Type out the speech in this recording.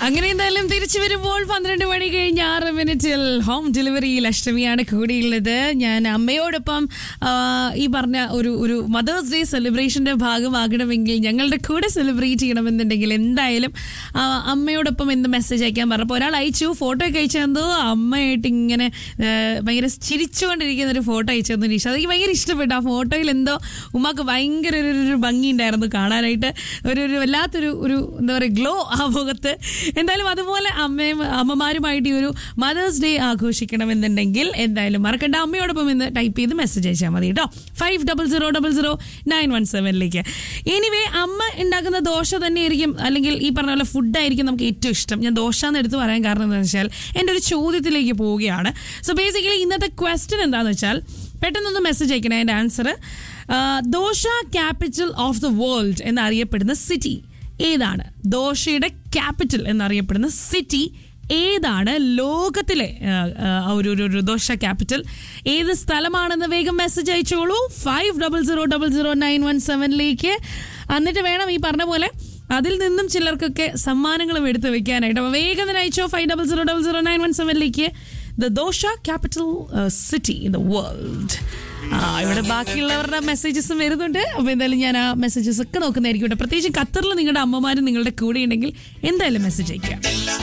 അങ്ങനെ എന്തായാലും തിരിച്ചു വരുമ്പോൾ പന്ത്രണ്ട് മണി കഴിഞ്ഞ് ആറ് മിനിറ്റിൽ ഹോം ഡെലിവറിയിൽ അഷ്ടമിയാണ് കൂടിയുള്ളത് ഞാൻ അമ്മയോടൊപ്പം ആ, ഈ പറഞ്ഞ ഒരു ഒരു മദേഴ്സ് ഡേ സെലിബ്രേഷന്റെ ഭാഗമാകണമെങ്കിൽ ഞങ്ങളുടെ കൂടെ സെലിബ്രേറ്റ് ചെയ്യണമെന്നുണ്ടെങ്കിൽ എന്തായാലും ആ, അമ്മയോടൊപ്പം എന്ത് മെസ്സേജ് അയക്കാൻ പറഞ്ഞപ്പോൾ ഒരാൾ അയച്ചു ഫോട്ടോ ഒക്കെ അയച്ചു തന്നു അമ്മയായിട്ട് ഇങ്ങനെ ആ, ഭയങ്കര ചിരിച്ചുകൊണ്ടിരിക്കുന്ന ഒരു ഫോട്ടോ അയച്ചു തന്നു നിഷ അതെനിക്ക് ഭയങ്കര ഇഷ്ടപ്പെട്ടു ആ ഫോട്ടോയിൽ എന്തോ ഉമ്മക്ക് ഭയങ്കര ഒരു ഒരു ഭംഗി ഉണ്ടായിരുന്നു കാണാനായിട്ട് ഒരു ഒരു വല്ലാത്തൊരു ഒരു എന്താ പറയുക ഗ്ലോ ആ മുഖത്ത് എന്തായാലും അതുപോലെ അമ്മയും അമ്മമാരുമായിട്ട് ഈ ഒരു മദേഴ്സ് ഡേ ആഘോഷിക്കണമെന്നുണ്ടെങ്കിൽ എന്തായാലും മറക്കണ്ട അമ്മയോടൊപ്പം ഇന്ന് ടൈപ്പ് ചെയ്ത് മെസ്സേജ് അയച്ചാൽ മതി കേട്ടോ five double zero double zero nine one സെവനിലേക്ക് എനിവേ അമ്മ ഉണ്ടാക്കുന്ന ദോശ തന്നെയായിരിക്കും അല്ലെങ്കിൽ ഈ പറഞ്ഞ പോലെ ഫുഡായിരിക്കും നമുക്ക് ഏറ്റവും ഇഷ്ടം ഞാൻ ദോശ എന്ന് എടുത്ത് പറയാൻ കാരണം എന്താണെന്ന് വെച്ചാൽ എൻ്റെ ഒരു ചോദ്യത്തിലേക്ക് പോവുകയാണ് സോ ബേസിക്കലി ഇന്നത്തെ ക്വസ്റ്റ്യൻ എന്താണെന്ന് വെച്ചാൽ പെട്ടെന്നൊന്ന് മെസ്സേജ് അയക്കണേ എൻ്റെ answer dosa capital of the world എന്നറിയപ്പെടുന്ന സിറ്റി ഏതാണ് ദോശയുടെ ക്യാപിറ്റൽ എന്നറിയപ്പെടുന്ന സിറ്റി ഏതാണ് ലോകത്തിലെ ആ, ആ, ഒരു ഒരു ഒരു ദോശ ക്യാപിറ്റൽ ഏത് സ്ഥലമാണെന്ന് വേഗം മെസ്സേജ് അയച്ചോളൂ five double zero double zero nine one സെവനിലേക്ക് എന്നിട്ട് വേണം ഈ പറഞ്ഞ പോലെ അതിൽ നിന്നും ചിലർക്കൊക്കെ സമ്മാനങ്ങളും എടുത്ത് വെക്കാനായിട്ട് അപ്പോൾ വേഗം തന്നെ അയച്ചോ five double zero double zero nine one സെവനിലേക്ക് the dosa capital city in the world ആ ഇവിടെ ബാക്കിയുള്ളവരുടെ മെസ്സേജസും വരുന്നുണ്ട് അപ്പോൾ എന്തായാലും ഞാൻ ആ മെസ്സേജസ് ഒക്കെ നോക്കുന്നതായിരിക്കും കേട്ടോ പ്രത്യേകിച്ച് ഖത്തറിൽ നിങ്ങളുടെ അമ്മമാരും നിങ്ങളുടെ കൂടെ ഉണ്ടെങ്കിൽ എന്തായാലും മെസ്സേജ് അയക്കാം